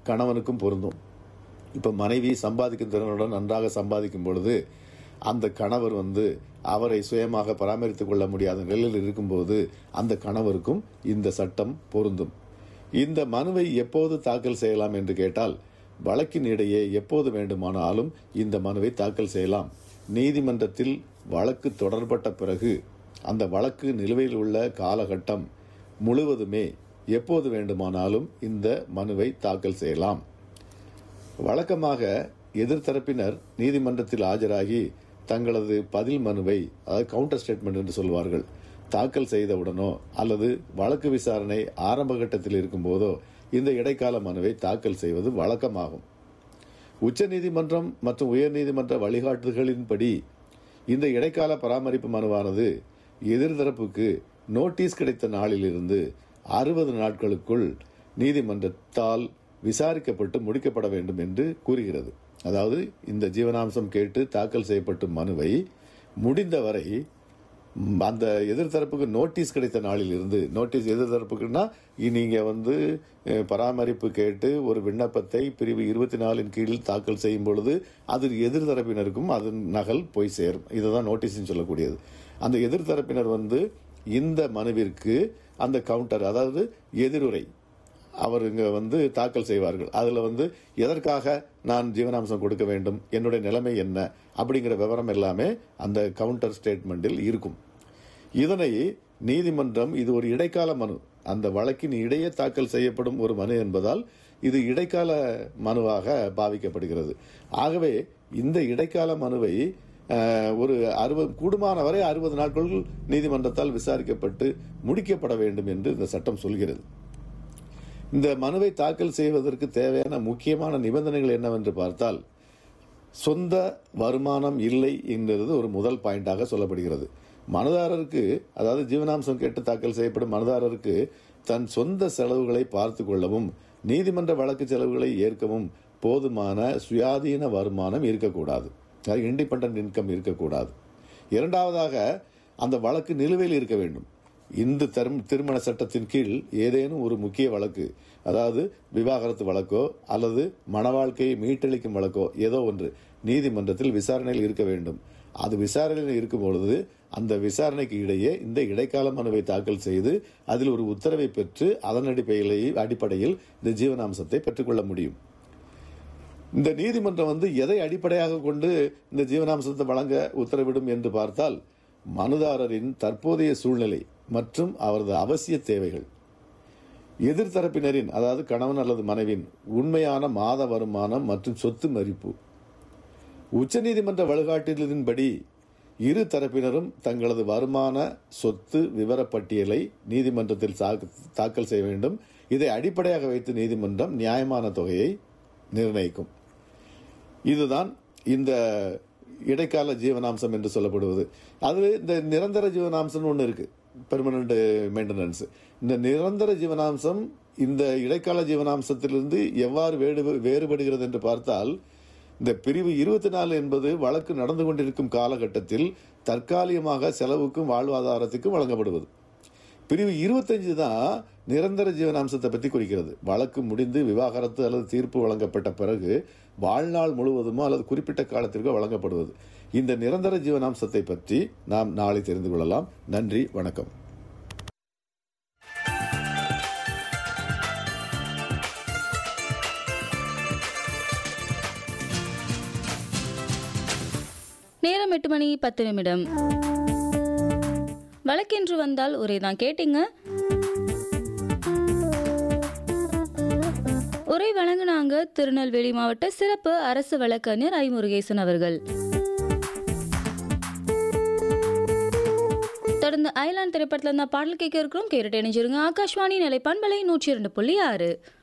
கணவனுக்கும் பொருந்தும் இப்போ மனைவி சம்பாதிக்கும் திறனுடன் நன்றாக சம்பாதிக்கும் பொழுது அந்த கணவர் வந்து அவரை சுயமாக பராமரித்துக் கொள்ள முடியாத நிலையில் இருக்கும்போது அந்த கணவருக்கும் இந்த சட்டம் பொருந்தும் இந்த மனுவை எப்போது தாக்கல் செய்யலாம் என்று கேட்டால் வழக்கின் இடையே எப்போது வேண்டுமானாலும் இந்த மனுவை தாக்கல் செய்யலாம் நீதிமன்றத்தில் வழக்கு தொடரப்பட்ட பிறகு அந்த வழக்கு நிலுவையில் உள்ள காலகட்டம் முழுவதுமே எப்போது வேண்டுமானாலும் இந்த மனுவை தாக்கல் செய்யலாம் வழக்கமாக எதிர்த்தரப்பினர் நீதிமன்றத்தில் ஆஜராகி தங்களது பதில் மனுவை அதாவது கவுண்டர் ஸ்டேட்மெண்ட் என்று சொல்வார்கள் தாக்கல் செய்தவுடனோ அல்லது வழக்கு விசாரணை ஆரம்ப கட்டத்தில் இருக்கும்போதோ இந்த இடைக்கால மனுவை தாக்கல் செய்வது வழக்கமாகும் உச்சநீதிமன்றம் மற்றும் உயர்நீதிமன்ற வழிகாட்டுதல்களின்படி இந்த இடைக்கால பராமரிப்பு மனுவானது எதிர்தரப்புக்கு நோட்டீஸ் கிடைத்த நாளிலிருந்து அறுபது நாட்களுக்குள் நீதிமன்றத்தால் விசாரிக்கப்பட்டு முடிக்கப்பட வேண்டும் என்று கூறுகிறது அதாவது இந்த ஜீவனாம்சம் கேட்டு தாக்கல் செய்யப்பட்ட மனுவை முடிந்தவரை ம், அந்த எதிர்த்தரப்புக்கு நோட்டீஸ் கிடைத்த நாளில் இருந்து நோட்டீஸ் எதிர்த்தரப்புக்குன்னா நீங்க வந்து அஹ், பராமரிப்பு கேட்டு ஒரு விண்ணப்பத்தை பிரிவு இருபத்தி நாலின் கீழ் தாக்கல் செய்யும் பொழுது அது எதிர்தரப்பினருக்கும் அதன் நகல் போய் சேரும் இதுதான் நோட்டீஸ்னு சொல்லக்கூடியது அந்த எதிர்த்தரப்பினர் வந்து இந்த மனுவிற்கு அந்த கவுண்டர் அதாவது எதிருரை அவர் இங்க வந்து தாக்கல் செய்வார்கள் அதுல வந்து எதற்காக நான் ஜீவனாம்சம் கொடுக்க வேண்டும் என்னுடைய நிலைமை என்ன அப்படிங்கிற விவரம் எல்லாமே அந்த கவுண்டர் ஸ்டேட்மெண்டில் இருக்கும் இதனை நீதிமன்றம் இது ஒரு இடைக்கால மனு அந்த வழக்கின் இடையே தாக்கல் செய்யப்படும் ஒரு மனு என்பதால் இது இடைக்கால மனுவாக பாவிக்கப்படுகிறது ஆகவே இந்த இடைக்கால மனுவை அஹ், ஒரு அறுபது கூடுமான வரை அறுபது நாட்கள் நீதிமன்றத்தால் விசாரிக்கப்பட்டு முடிக்கப்பட வேண்டும் என்று இந்த சட்டம் சொல்கிறது இந்த மனுவை தாக்கல் செய்வதற்கு தேவையான முக்கியமான நிபந்தனைகள் என்னவென்று பார்த்தால் சொந்த வருமானம் இல்லை என்கிறது ஒரு முதல் பாயிண்டாக சொல்லப்படுகிறது மனுதாரருக்கு அதாவது ஜீவனாம்சம் கேட்டு தாக்கல் செய்யப்படும் மனுதாரருக்கு தன் சொந்த செலவுகளை பார்த்து கொள்ளவும் நீதிமன்ற வழக்கு செலவுகளை ஏற்கவும் போதுமான சுயாதீன வருமானம் இருக்கக்கூடாது அதாவது இண்டிபெண்டன்ட் இன்கம் இருக்கக்கூடாது இரண்டாவதாக அந்த வழக்கு நிலுவையில் இருக்க வேண்டும் இந்து தரும் திருமண சட்டத்தின் கீழ் ஏதேனும் ஒரு முக்கிய வழக்கு அதாவது விவாகரத்து வழக்கோ அல்லது மணவாழ்க்கையை மீட்டளிக்கும் வழக்கோ ஏதோ ஒன்று நீதிமன்றத்தில் விசாரணையில் இருக்க வேண்டும் அது விசாரணையில் இருக்கும் பொழுது அந்த விசாரணைக்கு இடையே இந்த இடைக்கால மனுவை தாக்கல் செய்து அதில் ஒரு உத்தரவை பெற்று அதன் அடிப்படையில் அடிப்படையில் இந்த ஜீவனாம்சத்தை பெற்றுக்கொள்ள முடியும் இந்த நீதிமன்றம் வந்து எதை அடிப்படையாக கொண்டு இந்த ஜீவனாம்சத்தை வழங்க உத்தரவிடும் என்று பார்த்தால் மனுதாரரின் தற்போதைய சூழ்நிலை மற்றும் அவரது அவசிய தேவைகள் எதிர்த்தரப்பினரின் அதாவது கணவன் அல்லது மனைவின் உண்மையான மாத வருமானம் மற்றும் சொத்து மதிப்பு உச்சநீதிமன்ற வழிகாட்டுதலின்படி இரு தரப்பினரும் தங்களது வருமான சொத்து விவரப்பட்டியலை நீதிமன்றத்தில் தாக்க- தாக்கல் செய்ய வேண்டும் இதை அடிப்படையாக வைத்து நீதிமன்றம் நியாயமான தொகையை நிர்ணயிக்கும் இதுதான் இந்த இடைக்கால ஜீவனாம்சம் என்று சொல்லப்படுவது அது இந்த நிரந்தர ஜீவனாம்சம் ஒன்று இருக்கு பெர்மனண்ட் மெயின்டெனன்ஸ் இந்த நிரந்தர ஜீவனாம்சம் இந்த இடைக்கால ஜீவனாம்சத்திலிருந்து எவ்வாறு வேறு வேறுபடுகிறது என்று பார்த்தால் இந்த பிரிவு இருபத்தி நாலு என்பது வழக்கு நடந்து கொண்டிருக்கும் காலகட்டத்தில் தற்காலிகமாக செலவுக்கும் வாழ்வாதாரத்துக்கும் வழங்கப்படுவது பிரிவு இருபத்தஞ்சு தான் நிரந்தர ஜீவனாம்சத்தை பற்றி குறிக்கிறது வழக்கு முடிந்து விவாகரத்து அல்லது தீர்ப்பு வழங்கப்பட்ட பிறகு வாழ்நாள் முழுவதுமோ அல்லது குறிப்பிட்ட காலத்திற்கோ வழங்கப்படுவது இந்த நிரந்தர ஜீவனாம்சத்தை பற்றி நாம் நாளை தெரிந்து கொள்ளலாம் நன்றி வணக்கம் நேரம் எட்டு மணி பத்து நிமிடம் வழக்கென்று வந்தால் ஒரே தான் கேட்டீங்க உரை வழங்குனாங்க திருநெல்வேலி மாவட்ட சிறப்பு அரசு வழக்கறிஞர் ஐ முருகேசன் அவர்கள் தொடர்ந்து ஐலாண்ட் திரைப்படத்துல இருந்தா பாடல் கேட்க இருக்கிறோம் கேட்டுட்டு இணைஞ்சிருங்க ஆகாஷ்வாணி நிலைப்பான்பலை நூற்றி இரண்டு புள்ளி ஆறு